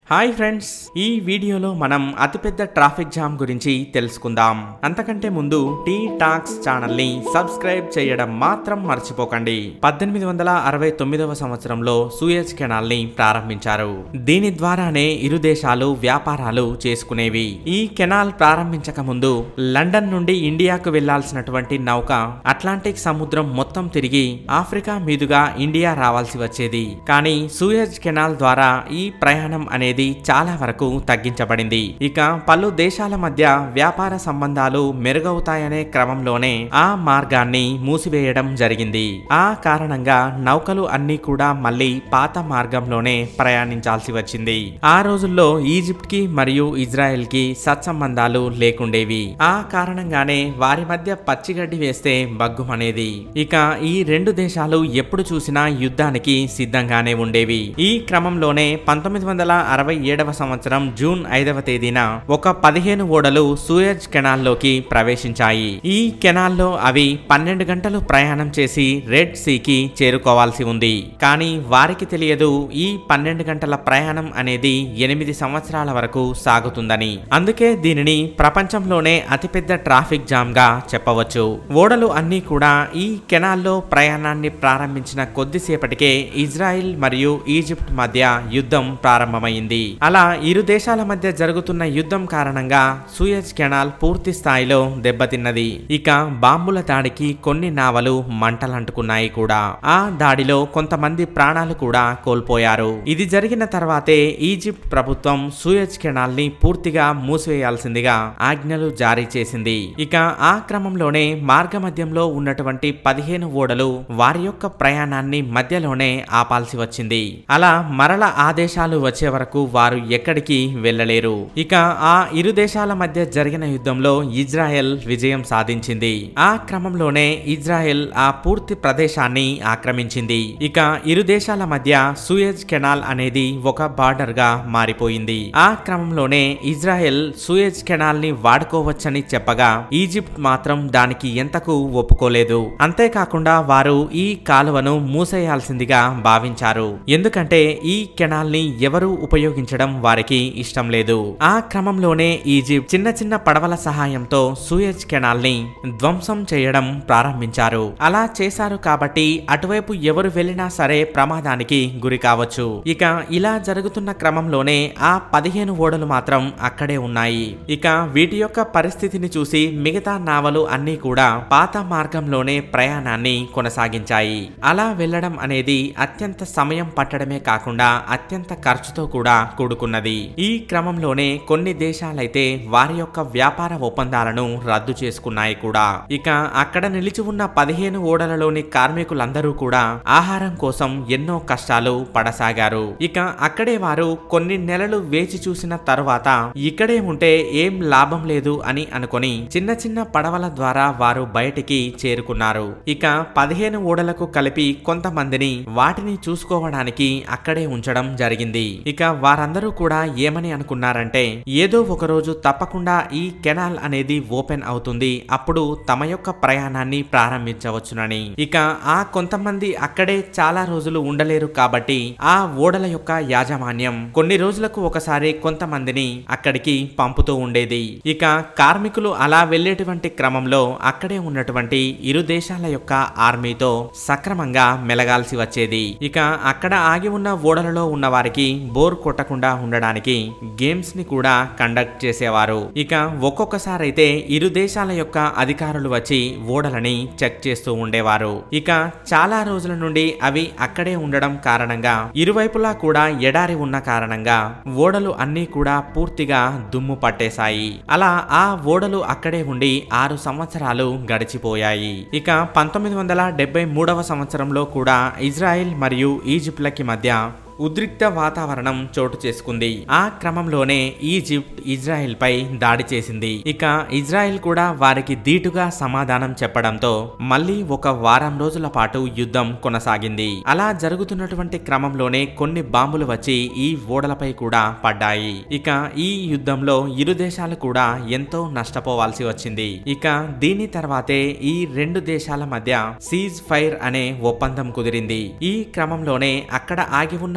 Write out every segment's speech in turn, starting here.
hi friends ఈ వీడియోలో మనం అతిపెద్ద ట్రాఫిక్ జామ్ గురించి తెలుసుకుందాం అంతకంటే ముందు టీ టాక్స్ ఛానల్ ని సబ్స్క్రైబ్ చేయడం మాత్రం మర్చిపోకండి పద్దెనిమిది వందల అరవై తొమ్మిదవ సంవత్సరంలో సూయజ్ కెనాల్ ని ప్రారంభించారు దీని ద్వారానే ఇరు దేశాలు వ్యాపారాలు చేసుకునేవి ఈ కెనాల్ ప్రారంభించక ముందు లండన్ నుండి ఇండియాకు వెళ్లాల్సినటువంటి నౌక అట్లాంటిక్ సముద్రం మొత్తం తిరిగి ఆఫ్రికా మీదుగా ఇండియా రావాల్సి వచ్చేది కానీ సూయజ్ కెనాల్ ద్వారా ఈ ప్రయాణం అనేది చాలా వరకు తగ్గించబడింది ఇక పలు దేశాల మధ్య వ్యాపార సంబంధాలు మెరుగవుతాయనే క్రమంలోనే ఆ మార్గాన్ని మూసివేయడం జరిగింది ఆ కారణంగా నౌకలు అన్ని కూడా మళ్ళీ పాత మార్గంలోనే ప్రయాణించాల్సి వచ్చింది ఆ రోజుల్లో ఈజిప్ట్ కి మరియు ఇజ్రాయెల్ కి సత్సంబంధాలు లేకుండేవి ఆ కారణంగానే వారి మధ్య పచ్చిగడ్డి వేస్తే బగ్గుమనేది ఇక ఈ రెండు దేశాలు ఎప్పుడు చూసినా యుద్ధానికి సిద్ధంగానే ఉండేవి ఈ క్రమంలోనే పంతొమ్మిది వందల అరవై ఏడవ సంవత్సరం జూన్ ఐదవ తేదీన ఒక పదిహేను ఓడలు సూయజ్ కెనాల్లోకి ప్రవేశించాయి ఈ కెనాల్లో అవి పన్నెండు గంటలు ప్రయాణం చేసి రెడ్ సీకి చేరుకోవాల్సి ఉంది కానీ వారికి తెలియదు ఈ పన్నెండు గంటల ప్రయాణం అనేది ఎనిమిది సంవత్సరాల వరకు సాగుతుందని అందుకే దీనిని ప్రపంచంలోనే అతిపెద్ద ట్రాఫిక్ జామ్ గా చెప్పవచ్చు ఓడలు అన్నీ కూడా ఈ కెనాల్లో ప్రయాణాన్ని ప్రారంభించిన కొద్దిసేపటికే ఇజ్రాయిల్ మరియు ఈజిప్ట్ మధ్య యుద్ధం ప్రారంభమైంది అలా ఇరు దేశాల మధ్య జరుగుతున్న యుద్ధం కారణంగా సూయజ్ కెనాల్ పూర్తి స్థాయిలో దెబ్బతిన్నది ఇక బాంబుల దాడికి కొన్ని నావలు మంటలంటుకున్నాయి కూడా ఆ దాడిలో కొంతమంది ప్రాణాలు కూడా కోల్పోయారు ఇది జరిగిన తర్వాతే ఈజిప్ట్ ప్రభుత్వం సూయజ్ కెనాల్ ని పూర్తిగా మూసివేయాల్సిందిగా ఆజ్ఞలు జారీ చేసింది ఇక ఆ క్రమంలోనే మార్గమధ్యంలో ఉన్నటువంటి పదిహేను ఓడలు వారి యొక్క ప్రయాణాన్ని మధ్యలోనే ఆపాల్సి వచ్చింది అలా మరల ఆదేశాలు వచ్చే వరకు వారు ఎక్కడికి వెళ్ళలేరు ఇక ఆ ఇరు దేశాల మధ్య జరిగిన యుద్ధంలో ఇజ్రాయెల్ విజయం సాధించింది ఆ క్రమంలోనే ఇజ్రాయెల్ ఆ పూర్తి ప్రదేశాన్ని ఆక్రమించింది ఇక ఇరు దేశాల మధ్య సూయజ్ కెనాల్ అనేది ఒక బార్డర్ గా మారిపోయింది ఆ క్రమంలోనే ఇజ్రాయెల్ సూయజ్ కెనాల్ ని వాడుకోవచ్చని చెప్పగా ఈజిప్ట్ మాత్రం దానికి ఎంతకు ఒప్పుకోలేదు అంతేకాకుండా వారు ఈ కాలువను మూసేయాల్సిందిగా భావించారు ఎందుకంటే ఈ కెనాల్ ని ఎవరు ఉపయోగించడం వారికి ఇష్టం లేదు ఆ క్రమంలోనే ఈజిప్ట్ చిన్న చిన్న పడవల సహాయంతో సూయజ్ కెనాల్ ని ధ్వంసం చేయడం ప్రారంభించారు అలా చేశారు కాబట్టి అటువైపు ఎవరు వెళ్ళినా సరే ప్రమాదానికి గురి కావచ్చు ఇక ఇలా జరుగుతున్న క్రమంలోనే ఆ పదిహేను ఓడలు మాత్రం అక్కడే ఉన్నాయి ఇక వీటి యొక్క పరిస్థితిని చూసి మిగతా నావలు అన్నీ కూడా పాత మార్గంలోనే ప్రయాణాన్ని కొనసాగించాయి అలా వెళ్ళడం అనేది అత్యంత సమయం పట్టడమే కాకుండా అత్యంత ఖర్చుతో కూడా కూడుకున్నది ఈ క్రమంలోనే కొన్ని దేశాలైతే వారి యొక్క వ్యాపార ఒప్పందాలను రద్దు చేసుకున్నాయి కూడా ఇక అక్కడ నిలిచి ఉన్న పదిహేను ఓడలలోని కార్మికులందరూ కూడా ఆహారం కోసం ఎన్నో కష్టాలు పడసాగారు ఇక అక్కడే వారు కొన్ని నెలలు వేచి చూసిన తరువాత ఇక్కడే ఉంటే ఏం లాభం లేదు అని అనుకొని చిన్న చిన్న పడవల ద్వారా వారు బయటికి చేరుకున్నారు ఇక పదిహేను ఓడలకు కలిపి కొంతమందిని వాటిని చూసుకోవడానికి అక్కడే ఉంచడం జరిగింది ఇక వారందరూ కూడా ఏమని అనుకున్నారంటే ఏదో ఒక రోజు తప్పకుండా ఈ కెనాల్ అనేది ఓపెన్ అవుతుంది అప్పుడు తమ యొక్క ప్రయాణాన్ని ప్రారంభించవచ్చునని ఇక ఆ కొంతమంది అక్కడే చాలా రోజులు ఉండలేరు కాబట్టి ఆ ఓడల యొక్క యాజమాన్యం కొన్ని రోజులకు ఒకసారి కొంతమందిని అక్కడికి పంపుతూ ఉండేది ఇక కార్మికులు అలా వెళ్ళేటువంటి క్రమంలో అక్కడే ఉన్నటువంటి ఇరు దేశాల యొక్క ఆర్మీతో సక్రమంగా మెలగాల్సి వచ్చేది ఇక అక్కడ ఆగి ఉన్న ఓడలలో ఉన్న వారికి బోర్ కొట్టకుండా ఉండడానికి గేమ్స్ ని కూడా కండక్ట్ చేసేవారు ఇక ఒక్కొక్కసారి అయితే ఇరు దేశాల యొక్క అధికారులు వచ్చి ఓడలని చెక్ చేస్తూ ఉండేవారు ఇక చాలా రోజుల నుండి అవి అక్కడే ఉండడం కారణంగా ఇరువైపులా కూడా ఎడారి ఉన్న కారణంగా ఓడలు అన్నీ కూడా పూర్తిగా దుమ్ము పట్టేశాయి అలా ఆ ఓడలు అక్కడే ఉండి ఆరు సంవత్సరాలు గడిచిపోయాయి ఇక పంతొమ్మిది వందల డెబ్బై మూడవ సంవత్సరంలో కూడా ఇజ్రాయెల్ మరియు ఈజిప్ట్లకి మధ్య ఉద్రిక్త వాతావరణం చోటు చేసుకుంది ఆ క్రమంలోనే ఈజిప్ట్ ఇజ్రాయెల్ పై దాడి చేసింది ఇక ఇజ్రాయెల్ కూడా వారికి ధీటుగా సమాధానం చెప్పడంతో మళ్ళీ ఒక వారం రోజుల పాటు యుద్ధం కొనసాగింది అలా జరుగుతున్నటువంటి క్రమంలోనే కొన్ని బాంబులు వచ్చి ఈ ఓడలపై కూడా పడ్డాయి ఇక ఈ యుద్ధంలో ఇరు దేశాలు కూడా ఎంతో నష్టపోవాల్సి వచ్చింది ఇక దీని తర్వాతే ఈ రెండు దేశాల మధ్య సీజ్ ఫైర్ అనే ఒప్పందం కుదిరింది ఈ క్రమంలోనే అక్కడ ఆగి ఉన్న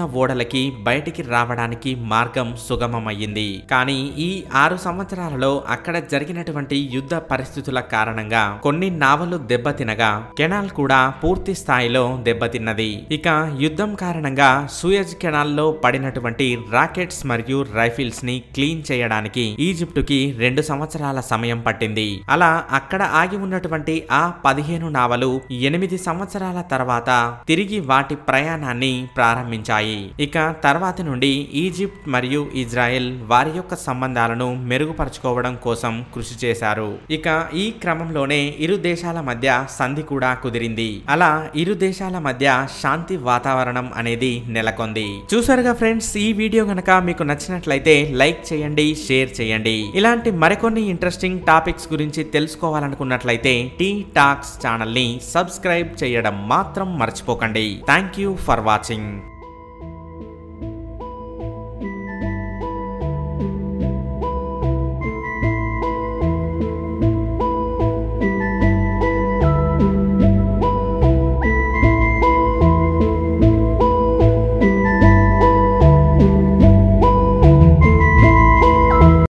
ఓడలకి బయటికి రావడానికి మార్గం సుగమమయ్యింది కానీ ఈ ఆరు సంవత్సరాలలో అక్కడ జరిగినటువంటి యుద్ధ పరిస్థితుల కారణంగా కొన్ని నావలు దెబ్బతినగా కెనాల్ కూడా పూర్తి స్థాయిలో దెబ్బతిన్నది ఇక యుద్ధం కారణంగా సూయజ్ కెనాల్లో పడినటువంటి రాకెట్స్ మరియు రైఫిల్స్ ని క్లీన్ చేయడానికి ఈజిప్టుకి రెండు సంవత్సరాల సమయం పట్టింది అలా అక్కడ ఆగి ఉన్నటువంటి ఆ పదిహేను నావలు ఎనిమిది సంవత్సరాల తర్వాత తిరిగి వాటి ప్రయాణాన్ని ప్రారంభించాయి ఇక తర్వాతి నుండి ఈజిప్ట్ మరియు ఇజ్రాయెల్ వారి యొక్క సంబంధాలను మెరుగుపరచుకోవడం కోసం కృషి చేశారు ఇక ఈ క్రమంలోనే ఇరు దేశాల మధ్య సంధి కూడా కుదిరింది అలా ఇరు దేశాల మధ్య శాంతి వాతావరణం అనేది నెలకొంది చూసారుగా ఫ్రెండ్స్ ఈ వీడియో గనక మీకు నచ్చినట్లయితే లైక్ చేయండి షేర్ చేయండి ఇలాంటి మరికొన్ని ఇంట్రెస్టింగ్ టాపిక్స్ గురించి తెలుసుకోవాలనుకున్నట్లయితే టీ టాక్స్ ఛానల్ ని సబ్స్క్రైబ్ చేయడం మాత్రం మర్చిపోకండి థ్యాంక్ యూ ఫర్ వాచింగ్